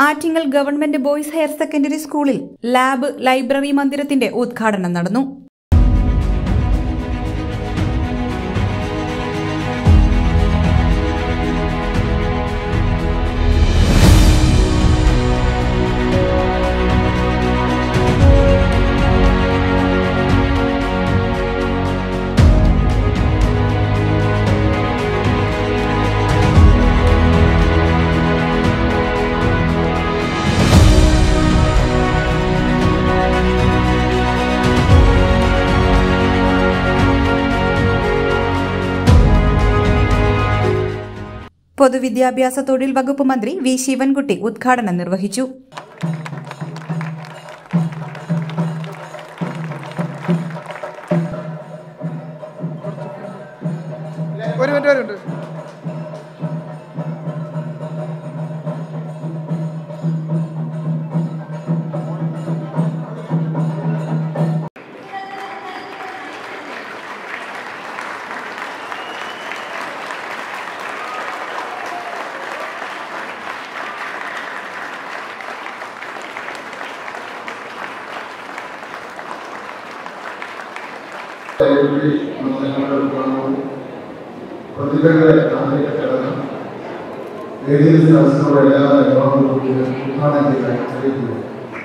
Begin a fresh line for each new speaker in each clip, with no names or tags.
Attingal government boys higher secondary സ്കൂളിൽ lab library മന്ദിരത്തിന്റെ ഉദ്ഘാടനം നടന്നു പൊതുവിദ്യാഭ്യാസ തൊഴിൽ വകുപ്പ് മന്ത്രി വി ശിവൻകുട്ടി ഉദ്ഘാടനം നിർവഹിച്ചു
ഒരു മിനിറ്റ് ഒരു മിനിറ്റ്
ലൈബ്രറി മത്സരങ്ങളും പ്രതിഭകളെ ആദരിക്കപ്പെടണം വേദിയിൽ സദസ്സിനോട് എല്ലാ യോഗങ്ങളും ഉദ്ഘാടനം ചെയ്യാൻ അറിയിക്കുന്നു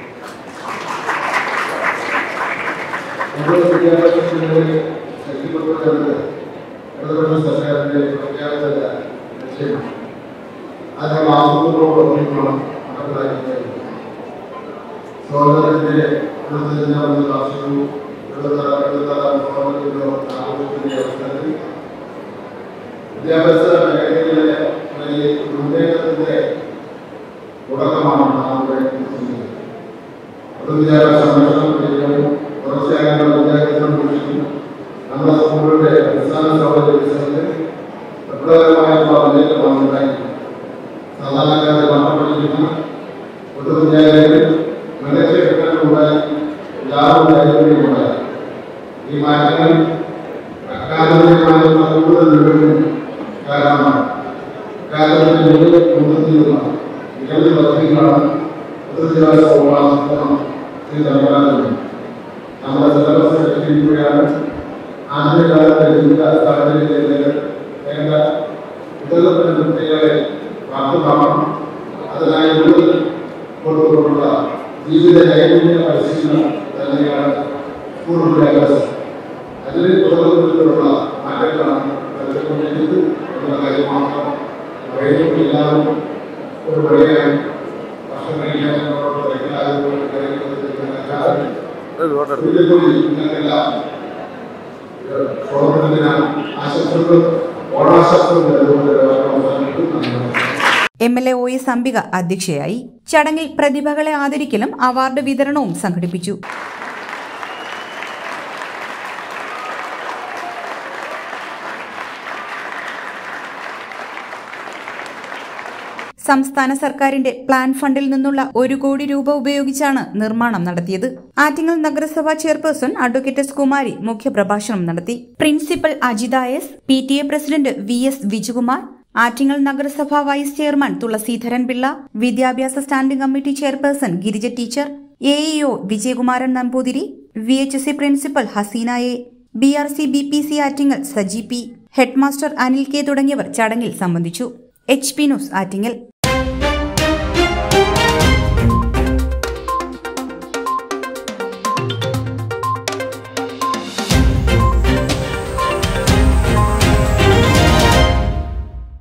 ഓരോ വിദ്യാഭ്യാസത്തിലെ ശക്തിപ്പെടുത്തുന്നത് ഇടതുപക്ഷ സർക്കാരിന്റെ പ്രഖ്യാപിത ലക്ഷ്യമാണ് അത് ആസൂത്രണത്തോടൊപ്പം നടപ്പിലാക്കിയത് സ്വാതന്ത്ര്യത്തിന്റെ എഴുപത്തിയഞ്ചാമത് വാർഷികവും എഴുപത്താറ് എഴുപത്താറാം സ്വാതന്ത്ര്യ ആഘോഷത്തിന്റെ അവസരത്തിൽ വിദ്യാഭ്യാസ മേഖലയിലെ വലിയ മുന്നേറ്റത്തിന്റെ തുടക്കമാണ് നാം ഇവിടെ കുറിക്കുന്നത് പൊതുവിദ്യാഭ്യാസ സംരക്ഷണം ചെയ്യുകയും തുടർച്ചയായുള്ള വിദ്യാഭ്യാസം വീക്ഷിക്കും നമ്മുടെ സ്കൂളുകളുടെ അടിസ്ഥാന സൗകര്യ വികസനത്തിൽ വിപ്ലവകരമായിട്ടുള്ള മുന്നേറ്റമാണ് ഉണ്ടായിരിക്കുന്നത് സാധാരണക്കാരെ പാഠം പഠിക്കുന്ന പൊതുവിദ്യാലയങ്ങളിൽ മികച്ച കെട്ടിടങ്ങളുണ്ടായി ലാഭം ലൈബ്രറിയുണ്ടായി ഈ മാറ്റങ്ങൾ അക്കാദമികമായിട്ടുള്ള കൂടുതൽ വിവരങ്ങളും കാരണമാണ് അക്കാദമിയുടെ ഉന്നതിയുള്ള നിരവധി പദ്ധതികളാണ് പൊതുവിദ്യാഭ്യാസ വകുപ്പ് ചെയ്ത് നൽകാറുണ്ട് നമ്മുടെ സിലബസ് ലക്ഷ്യമിക്കുകയാണ് ആദ്യകാലത്തെ ജീവിത സാഹചര്യത്തിലേക്ക് വേണ്ട വികസന കുട്ടികളെ പ്രാപ്തമാക്കണം അതിനായി കൂടുതൽ കൊടുത്തുകൊണ്ടുള്ള ജീവിത നൈപുണ്യ പരിശീലനം തന്നെയാണ് സ്കൂൾ വിദ്യാഭ്യാസം അതിന് തുടർന്നുള്ള മാറ്റങ്ങളാണ് വരുത്തിക്കൊണ്ടിരിക്കുന്നത് എന്നുള്ള കാര്യം മാത്രം പറയുന്നു എല്ലാവരും ഒരു വലിയ ഭക്ഷണം കഴിക്കാനോട് നിങ്ങൾക്കെല്ലാം സ്വാതന്ത്ര്യദിന ആശംസകളും ഓണാശംസകളും അതുകൊണ്ട് അവസാനിപ്പിക്കുന്നു
M L A O S Ambika അധ്യക്ഷയായി ചടങ്ങിൽ പ്രതിഭകളെ ആദരിക്കലും അവാർഡ് വിതരണവും സംഘടിപ്പിച്ചു സംസ്ഥാന സർക്കാരിന്റെ പ്ലാൻ ഫണ്ടിൽ നിന്നുള്ള ഒരു കോടി രൂപ ഉപയോഗിച്ചാണ് നിർമ്മാണം നടത്തിയത് ആറ്റിങ്ങൽ നഗരസഭാ ചെയർപേഴ്സൺ അഡ്വക്കേറ്റ് എസ് കുമാരി മുഖ്യപ്രഭാഷണം നടത്തി principal Ajitha S P T A president V S Vijukumar Attingal നഗരസഭാ വൈസ് ചെയർമാൻ തുളസീധരൻ പിള്ള വിദ്യാഭ്യാസ standing committee chairperson Girija teacher A EO Vijayakumaran Namboothiri V H C principal Haseena A B R C B P C Attingal Saji P headmaster Anil K തുടങ്ങിയവർ ചടങ്ങിൽ സംബന്ധിച്ചു H P news Attingal